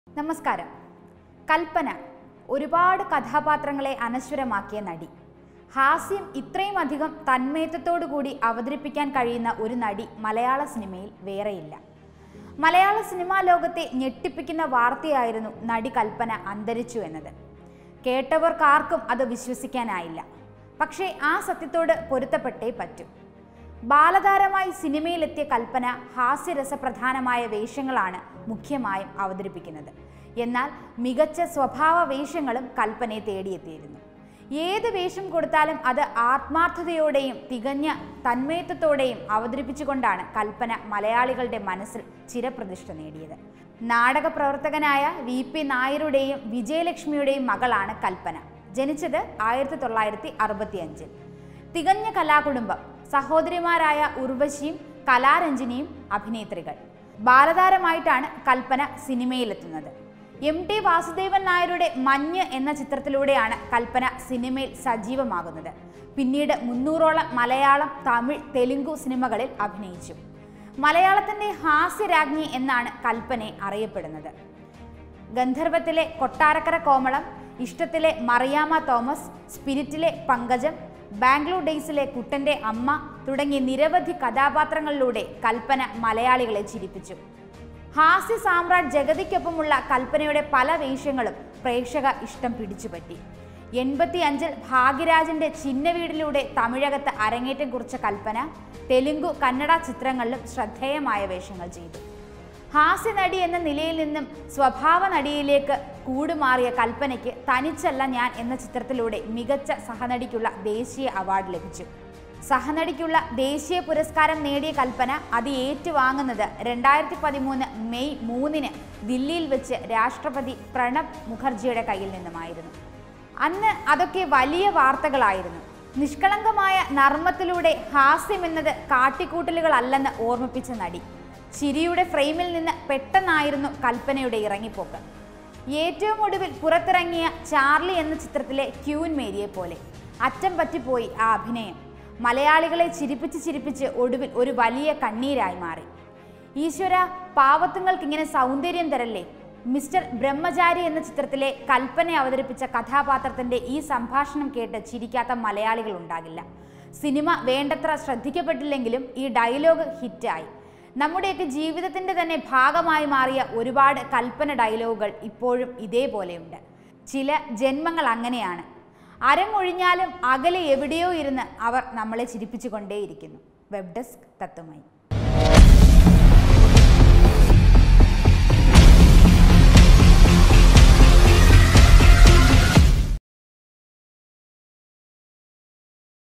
നമസ്കാരം കൽപ്പന ഒരുപാട് കഥാപാത്രങ്ങളെ അനശ്വരമാക്കിയ നടി ഹാസ്യം ഇത്രയും അധികം തന്മയത്വത്തോടു കൂടി അവതരിപ്പിക്കാൻ കഴിയുന്ന ഒരു നടി മലയാള സിനിമയിൽ വേറെയില്ല മലയാള സിനിമാ ലോകത്തെ ഞെട്ടിപ്പിക്കുന്ന വാർത്തയായിരുന്നു നടി കൽപ്പന അന്തരിച്ചു എന്നത് കേട്ടവർക്കാർക്കും അത് വിശ്വസിക്കാനായില്ല പക്ഷേ ആ സത്യത്തോട് പൊരുത്തപ്പെട്ടേ പറ്റൂ ബാലതാരമായി സിനിമയിലെത്തിയ കൽപ്പന ഹാസ്യരസപ്രധാനമായ വേഷങ്ങളാണ് മുഖ്യമായും അവതരിപ്പിക്കുന്നത് എന്നാൽ മികച്ച സ്വഭാവ വേഷങ്ങളും കൽപ്പനയെ തേടിയെത്തിയിരുന്നു ഏത് വേഷം കൊടുത്താലും അത് ആത്മാർത്ഥതയോടെയും തികഞ്ഞ തന്മയത്വത്തോടെയും അവതരിപ്പിച്ചുകൊണ്ടാണ് കൽപ്പന മലയാളികളുടെ മനസ്സിൽ ചിരപ്രതിഷ്ഠ നേടിയത് നാടക പ്രവർത്തകനായ വി പി നായരുടെയും വിജയലക്ഷ്മിയുടെയും മകളാണ് കൽപ്പന ജനിച്ചത് ആയിരത്തി തൊള്ളായിരത്തി അറുപത്തി അഞ്ചിൽ തികഞ്ഞ കലാകുടുംബം സഹോദരിമാരായ ഉർവശിയും കലാരഞ്ജിനിയും അഭിനേത്രികൾ ബാലതാരമായിട്ടാണ് കൽപ്പന സിനിമയിലെത്തുന്നത് എം ടി വാസുദേവൻ നായരുടെ മഞ്ഞ് എന്ന ചിത്രത്തിലൂടെയാണ് കൽപ്പന സിനിമയിൽ സജീവമാകുന്നത് പിന്നീട് മുന്നൂറോളം മലയാളം തമിഴ് തെലുങ്കു സിനിമകളിൽ അഭിനയിച്ചു മലയാളത്തിന്റെ ഹാസ്യരാജ്ഞി എന്നാണ് കൽപ്പനയെ അറിയപ്പെടുന്നത് ഗന്ധർവത്തിലെ കൊട്ടാരക്കര കോമളം ഇഷ്ടത്തിലെ മറിയാമ്മ തോമസ് സ്പിരിറ്റിലെ പങ്കജം ബാംഗ്ലൂർ ഡേയ്സിലെ കുട്ടന്റെ അമ്മ തുടങ്ങിയ നിരവധി കഥാപാത്രങ്ങളിലൂടെ കൽപ്പന മലയാളികളെ ചിരിപ്പിച്ചു ഹാസ്യ സാമ്രാട്ട് ജഗതിക്കൊപ്പമുള്ള കൽപ്പനയുടെ പല വേഷങ്ങളും പ്രേക്ഷക ഇഷ്ടം പിടിച്ചുപറ്റി എൺപത്തി അഞ്ചിൽ ഭാഗ്യരാജിന്റെ ചിഹ്നവീടിലൂടെ തമിഴകത്ത് അരങ്ങേറ്റം കുറിച്ച കൽപ്പന തെലുങ്കു കന്നഡ ചിത്രങ്ങളിലും ശ്രദ്ധേയമായ വേഷങ്ങൾ ചെയ്തു ഹാസ്യനടി എന്ന നിലയിൽ നിന്നും സ്വഭാവ നടിയിലേക്ക് കൂടുമാറിയ കൽപ്പനയ്ക്ക് തനിച്ചല്ല ഞാൻ എന്ന ചിത്രത്തിലൂടെ മികച്ച സഹനടിക്കുള്ള ദേശീയ അവാർഡ് ലഭിച്ചു സഹനടിക്കുള്ള ദേശീയ പുരസ്കാരം നേടിയ കൽപ്പന അത് ഏറ്റുവാങ്ങുന്നത് രണ്ടായിരത്തി പതിമൂന്ന് മെയ് മൂന്നിന് ദില്ലിയിൽ വെച്ച് രാഷ്ട്രപതി പ്രണബ് മുഖർജിയുടെ കയ്യിൽ നിന്നുമായിരുന്നു അന്ന് അതൊക്കെ വലിയ വാർത്തകളായിരുന്നു നിഷ്കളങ്കമായ നർമ്മത്തിലൂടെ ഹാസ്യമെന്നത് കാട്ടിക്കൂട്ടലുകളല്ലെന്ന് ഓർമ്മിപ്പിച്ച നടി ചിരിയുടെ ഫ്രെയിമിൽ നിന്ന് പെട്ടെന്നായിരുന്നു കൽപ്പനയുടെ ഇറങ്ങിപ്പോക്ക് ഏറ്റവും ഒടുവിൽ പുറത്തിറങ്ങിയ ചാർലി എന്ന ചിത്രത്തിലെ ക്യൂൻ മേരിയെ പോലെ അറ്റം പറ്റിപ്പോയി ആ അഭിനയം മലയാളികളെ ചിരിപ്പിച്ച് ചിരിപ്പിച്ച് ഒടുവിൽ ഒരു വലിയ കണ്ണീരായി മാറി ഈശ്വര പാവത്തുങ്ങൾക്ക് ഇങ്ങനെ സൗന്ദര്യം തരല്ലേ മിസ്റ്റർ ബ്രഹ്മചാരി എന്ന ചിത്രത്തിലെ കൽപ്പന അവതരിപ്പിച്ച കഥാപാത്രത്തിന്റെ ഈ സംഭാഷണം കേട്ട് ചിരിക്കാത്ത മലയാളികൾ ഉണ്ടാകില്ല സിനിമ വേണ്ടത്ര ശ്രദ്ധിക്കപ്പെട്ടില്ലെങ്കിലും ഈ ഡയലോഗ് ഹിറ്റായി നമ്മുടെയൊക്കെ ജീവിതത്തിന്റെ തന്നെ ഭാഗമായി മാറിയ ഒരുപാട് കൽപ്പന ഡയലോഗുകൾ ഇപ്പോഴും ഇതേപോലെയുണ്ട് ചില ജന്മങ്ങൾ അങ്ങനെയാണ് അരങ്ങൊഴിഞ്ഞാലും അകലെ എവിടെയോ ഇരുന്ന് അവർ നമ്മളെ ചിരിപ്പിച്ചുകൊണ്ടേയിരിക്കുന്നു വെബ് ഡെസ്ക് തത്വമായി